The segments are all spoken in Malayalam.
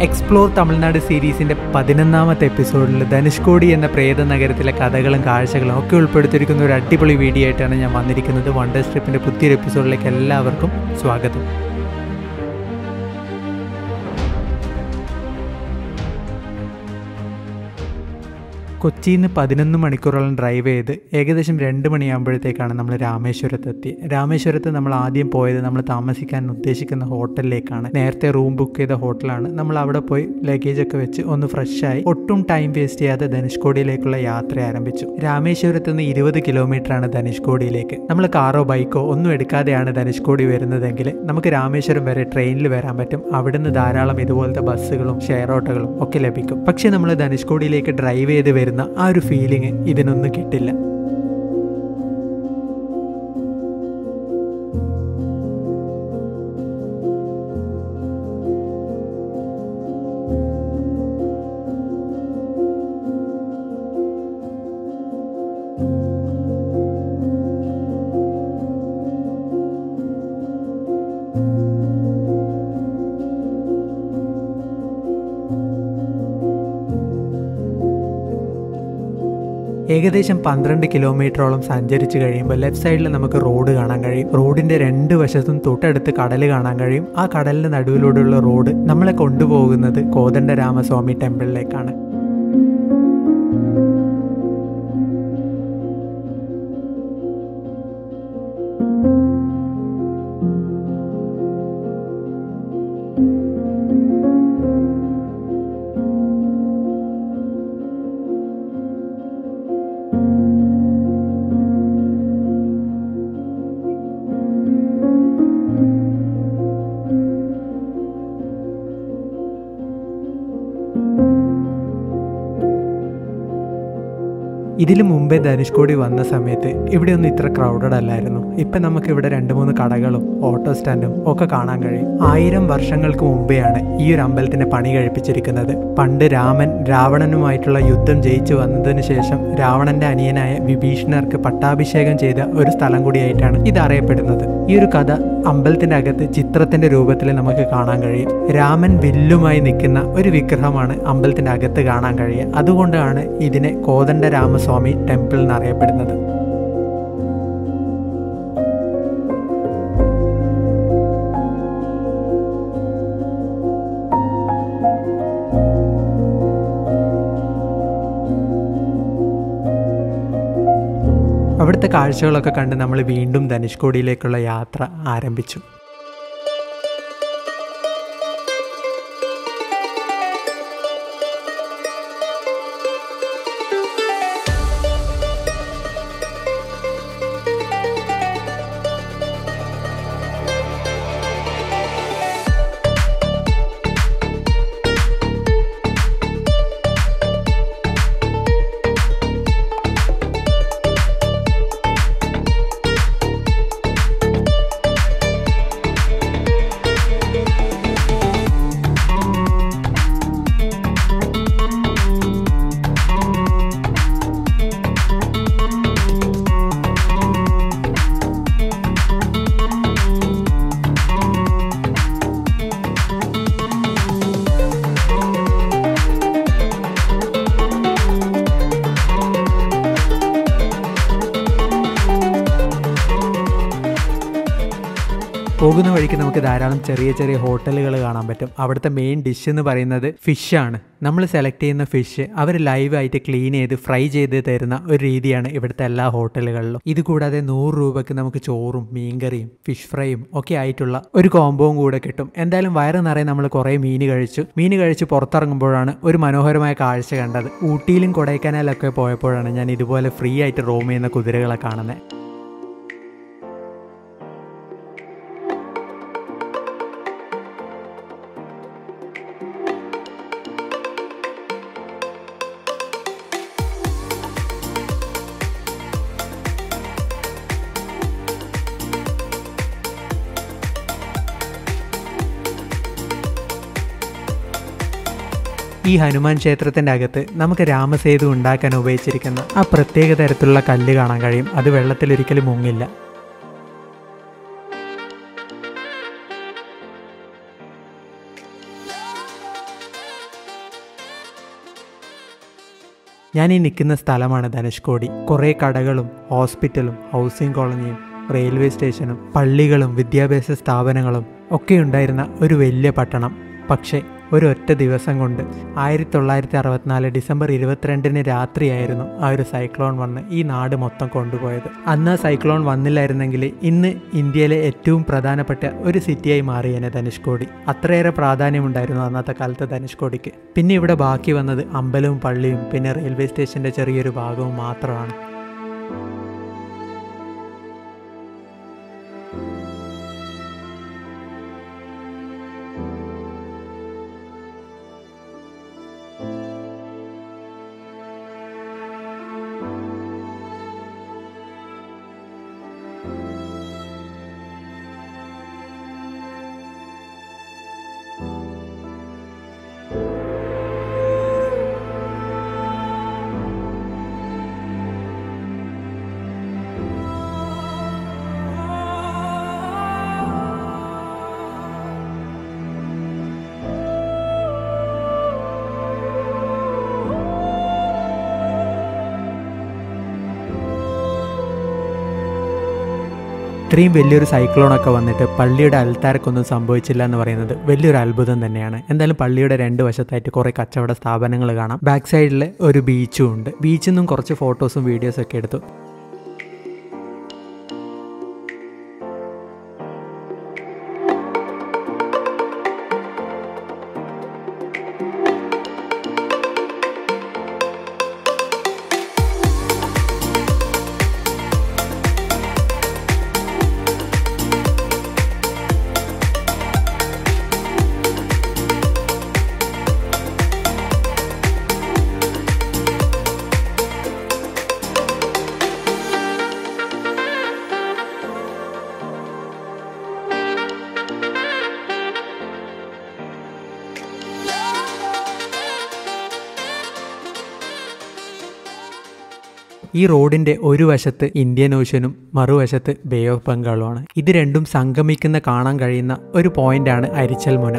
എക്സ്പ്ലോർ തമിഴ്നാട് സീരീസിന്റെ പതിനൊന്നാമത്തെ എപ്പിസോഡിൽ ധനുഷ്കോടി എന്ന പ്രേത നഗരത്തിലെ കഥകളും കാഴ്ചകളും ഒക്കെ ഉൾപ്പെടുത്തിയിരിക്കുന്ന ഒരു അടിപൊളി വീഡിയോ ആയിട്ടാണ് ഞാൻ വന്നിരിക്കുന്നത് വണ്ടർ സ്ട്രിപ്പിന്റെ പുതിയൊരു എപ്പിസോഡിലേക്ക് എല്ലാവർക്കും സ്വാഗതം കൊച്ചിയിൽ നിന്ന് പതിനൊന്ന് മണിക്കൂറോളം ഡ്രൈവ് ചെയ്ത് ഏകദേശം രണ്ട് മണിയാകുമ്പോഴത്തേക്കാണ് നമ്മൾ രാമേശ്വരത്ത് എത്തി രാമേശ്വരത്ത് നമ്മൾ ആദ്യം പോയത് നമ്മൾ താമസിക്കാൻ ഉദ്ദേശിക്കുന്ന ഹോട്ടലിലേക്കാണ് നേരത്തെ റൂം ബുക്ക് ചെയ്ത ഹോട്ടലാണ് നമ്മൾ അവിടെ പോയി ലഗേജ് ഒക്കെ വെച്ച് ഒന്ന് ഫ്രഷ് ആയി ഒട്ടും ടൈം വേസ്റ്റ് ചെയ്യാതെ ധനുഷ്കോടിയിലേക്കുള്ള യാത്ര ആരംഭിച്ചു രാമേശ്വരത്ത് നിന്ന് ഇരുപത് കിലോമീറ്റർ ആണ് ധനുഷ്കോടിയിലേക്ക് നമ്മൾ കാറോ ബൈക്കോ ഒന്നും എടുക്കാതെയാണ് ധനുഷ്കോടി വരുന്നതെങ്കിൽ നമുക്ക് രാമേശ്വരം വരെ ട്രെയിനിൽ വരാൻ പറ്റും അവിടുന്ന് ധാരാളം ഇതുപോലത്തെ ബസ്സുകളും ഷെയർ ഓട്ടോകളും ഒക്കെ ലഭിക്കും പക്ഷെ നമ്മൾ ധനുഷ്കോടിയിലേക്ക് ഡ്രൈവ് ചെയ്ത് വരുന്ന ആ ഒരു ഫീലിംഗ് ഇതിനൊന്നും കിട്ടില്ല ഏകദേശം പന്ത്രണ്ട് കിലോമീറ്ററോളം സഞ്ചരിച്ച് കഴിയുമ്പോൾ ലെഫ്റ്റ് സൈഡിൽ നമുക്ക് റോഡ് കാണാൻ കഴിയും റോഡിന്റെ രണ്ട് വശത്തും തൊട്ടടുത്ത് കടൽ കാണാൻ കഴിയും ആ കടലിന്റെ നടുവിലൂടെയുള്ള റോഡ് നമ്മളെ കൊണ്ടുപോകുന്നത് കോദണ്ഡരാമസ്വാമി ടെമ്പിളിലേക്കാണ് ഇതിനു മുമ്പേ ധനുഷ്കോടി വന്ന സമയത്ത് ഇവിടെ ഒന്നും ഇത്ര ക്രൗഡഡ് അല്ലായിരുന്നു ഇപ്പം നമുക്ക് ഇവിടെ രണ്ട് മൂന്ന് കടകളും ഓട്ടോ സ്റ്റാൻഡും ഒക്കെ കാണാൻ കഴിയും ആയിരം വർഷങ്ങൾക്ക് മുമ്പെയാണ് ഈ ഒരു അമ്പലത്തിന്റെ പണി കഴിപ്പിച്ചിരിക്കുന്നത് പണ്ട് രാമൻ രാവണനുമായിട്ടുള്ള യുദ്ധം ജയിച്ചു വന്നതിന് ശേഷം രാവണന്റെ അനിയനായ വിഭീഷണർക്ക് പട്ടാഭിഷേകം ചെയ്ത ഒരു സ്ഥലം കൂടിയായിട്ടാണ് ഇത് അറിയപ്പെടുന്നത് ഈ ഒരു കഥ അമ്പലത്തിന്റെ അകത്ത് ചിത്രത്തിന്റെ രൂപത്തിൽ നമുക്ക് കാണാൻ കഴിയും രാമൻ വില്ലുമായി നിൽക്കുന്ന ഒരു വിഗ്രഹമാണ് അമ്പലത്തിന്റെ അകത്ത് കാണാൻ കഴിയുക അതുകൊണ്ടാണ് ഇതിനെ കോദണ്ഡ രാമസ്വാമി ടെമ്പിൾ എന്നറിയപ്പെടുന്നത് അവിടുത്തെ കാഴ്ചകളൊക്കെ കണ്ട് നമ്മൾ വീണ്ടും ധനുഷ്കോടിയിലേക്കുള്ള യാത്ര ആരംഭിച്ചു പോകുന്ന വഴിക്ക് നമുക്ക് ധാരാളം ചെറിയ ചെറിയ ഹോട്ടലുകൾ കാണാൻ പറ്റും അവിടുത്തെ മെയിൻ ഡിഷ് എന്ന് പറയുന്നത് ഫിഷാണ് നമ്മൾ സെലക്ട് ചെയ്യുന്ന ഫിഷ് അവർ ലൈവായിട്ട് ക്ലീൻ ചെയ്ത് ഫ്രൈ ചെയ്ത് തരുന്ന ഒരു രീതിയാണ് ഇവിടുത്തെ എല്ലാ ഹോട്ടലുകളിലും ഇത് കൂടാതെ നൂറ് രൂപയ്ക്ക് നമുക്ക് ചോറും മീൻകറിയും ഫിഷ് ഫ്രൈയും ഒക്കെ ആയിട്ടുള്ള ഒരു കോംബോവും കൂടെ കിട്ടും എന്തായാലും വയറ് നിറയെ നമ്മൾ കുറേ മീൻ കഴിച്ചു മീൻ കഴിച്ച് പുറത്തിറങ്ങുമ്പോഴാണ് ഒരു മനോഹരമായ കാഴ്ച കണ്ടത് ഊട്ടിയിലും കൊടൈക്കനാലൊക്കെ പോയപ്പോഴാണ് ഞാൻ ഇതുപോലെ ഫ്രീ ആയിട്ട് റോം ചെയ്യുന്ന കുതിരകളെ കാണുന്നത് ഈ ഹനുമാൻ ക്ഷേത്രത്തിന്റെ അകത്ത് നമുക്ക് രാമസേതു ഉണ്ടാക്കാൻ ഉപയോഗിച്ചിരിക്കുന്ന ആ പ്രത്യേക തരത്തിലുള്ള കല്ല് കാണാൻ കഴിയും അത് വെള്ളത്തിൽ ഒരിക്കലും മുങ്ങില്ല ഞാൻ ഈ നിൽക്കുന്ന സ്ഥലമാണ് ധനുഷ്കോടി കുറേ കടകളും ഹോസ്പിറ്റലും ഹൗസിംഗ് കോളനിയും റെയിൽവേ സ്റ്റേഷനും പള്ളികളും വിദ്യാഭ്യാസ സ്ഥാപനങ്ങളും ഒക്കെ ഉണ്ടായിരുന്ന ഒരു വലിയ പട്ടണം പക്ഷേ ഒരൊറ്റ ദിവസം കൊണ്ട് ആയിരത്തി തൊള്ളായിരത്തി അറുപത്തിനാല് ഡിസംബർ ഇരുപത്തിരണ്ടിന് രാത്രിയായിരുന്നു ആ ഒരു സൈക്ലോൺ വന്ന് ഈ നാട് മൊത്തം കൊണ്ടുപോയത് അന്ന് ആ സൈക്ലോൺ വന്നില്ലായിരുന്നെങ്കിൽ ഇന്ന് ഇന്ത്യയിലെ ഏറ്റവും പ്രധാനപ്പെട്ട ഒരു സിറ്റിയായി മാറിയേനെ ധനുഷ്കോടി അത്രയേറെ പ്രാധാന്യമുണ്ടായിരുന്നു അന്നത്തെ കാലത്ത് ധനുഷ്കോടിക്ക് പിന്നെ ഇവിടെ ബാക്കി വന്നത് അമ്പലവും പള്ളിയും പിന്നെ റെയിൽവേ സ്റ്റേഷൻ്റെ ചെറിയൊരു ഭാഗവും മാത്രമാണ് ഇത്രയും വലിയൊരു സൈക്ലോണൊക്കെ വന്നിട്ട് പള്ളിയുടെ അൽത്താരക്കൊന്നും സംഭവിച്ചില്ല എന്ന് പറയുന്നത് വലിയൊരു അത്ഭുതം തന്നെയാണ് എന്തായാലും പള്ളിയുടെ രണ്ട് വശത്തായിട്ട് കുറേ കച്ചവട സ്ഥാപനങ്ങൾ കാണാം ബാക്ക് സൈഡിൽ ഒരു ബീച്ചും ഉണ്ട് ബീച്ചിൽ നിന്നും കുറച്ച് ഫോട്ടോസും വീഡിയോസും ഒക്കെ എടുത്തു ഈ റോഡിന്റെ ഒരു വശത്ത് ഇന്ത്യൻ ഓഷ്യനും മറുവശത്ത് ബേ ഓഫ് ബംഗാളുമാണ് ഇത് രണ്ടും സംഗമിക്കുന്ന കാണാൻ കഴിയുന്ന ഒരു പോയിന്റാണ് അരിച്ചൽ മുന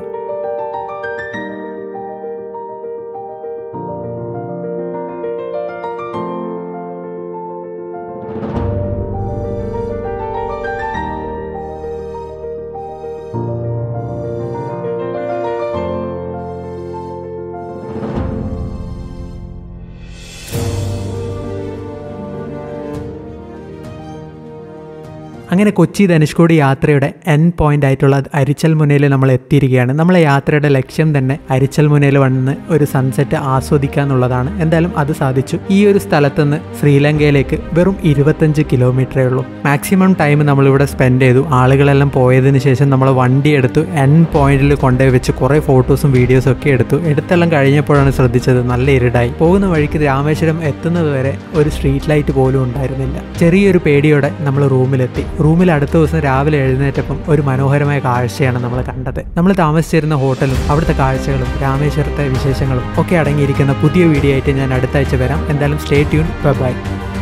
അങ്ങനെ കൊച്ചി ധനുഷ്കോടി യാത്രയുടെ എൻ പോയിന്റ് ആയിട്ടുള്ള അരിച്ചൽ മുനയിൽ നമ്മൾ എത്തിയിരിക്കുകയാണ് നമ്മളെ യാത്രയുടെ ലക്ഷ്യം തന്നെ അരിച്ചൽ മുനയിൽ വന്ന് ഒരു സൺസെറ്റ് ആസ്വദിക്കുക എന്നുള്ളതാണ് എന്തായാലും അത് സാധിച്ചു ഈ ഒരു സ്ഥലത്തുനിന്ന് ശ്രീലങ്കയിലേക്ക് വെറും ഇരുപത്തഞ്ച് കിലോമീറ്ററേ ഉള്ളൂ മാക്സിമം ടൈം നമ്മളിവിടെ സ്പെൻഡ് ചെയ്തു ആളുകളെല്ലാം പോയതിന് ശേഷം നമ്മൾ വണ്ടി എടുത്തു എൻ പോയിന്റിൽ കൊണ്ടുപോയി വെച്ച് കുറേ ഫോട്ടോസും വീഡിയോസും ഒക്കെ എടുത്തു എടുത്തെല്ലാം കഴിഞ്ഞപ്പോഴാണ് ശ്രദ്ധിച്ചത് നല്ല ഇരുടായി പോകുന്ന വഴിക്ക് രാമേശ്വരം എത്തുന്നത് വരെ ഒരു സ്ട്രീറ്റ് ലൈറ്റ് പോലും ഉണ്ടായിരുന്നില്ല ചെറിയൊരു പേടിയോടെ നമ്മൾ റൂമിലെത്തി റൂമിൽ അടുത്ത ദിവസം രാവിലെ എഴുന്നേറ്റപ്പം ഒരു മനോഹരമായ കാഴ്ചയാണ് നമ്മൾ കണ്ടത് നമ്മൾ താമസിച്ചിരുന്ന ഹോട്ടലും അവിടുത്തെ കാഴ്ചകളും രാമേശ്വരത്തെ വിശേഷങ്ങളും ഒക്കെ അടങ്ങിയിരിക്കുന്ന പുതിയ വീഡിയോ ആയിട്ട് ഞാൻ അടുത്ത ആഴ്ച വരാം എന്തായാലും സ്റ്റേ ട്യൂൺ ബൈ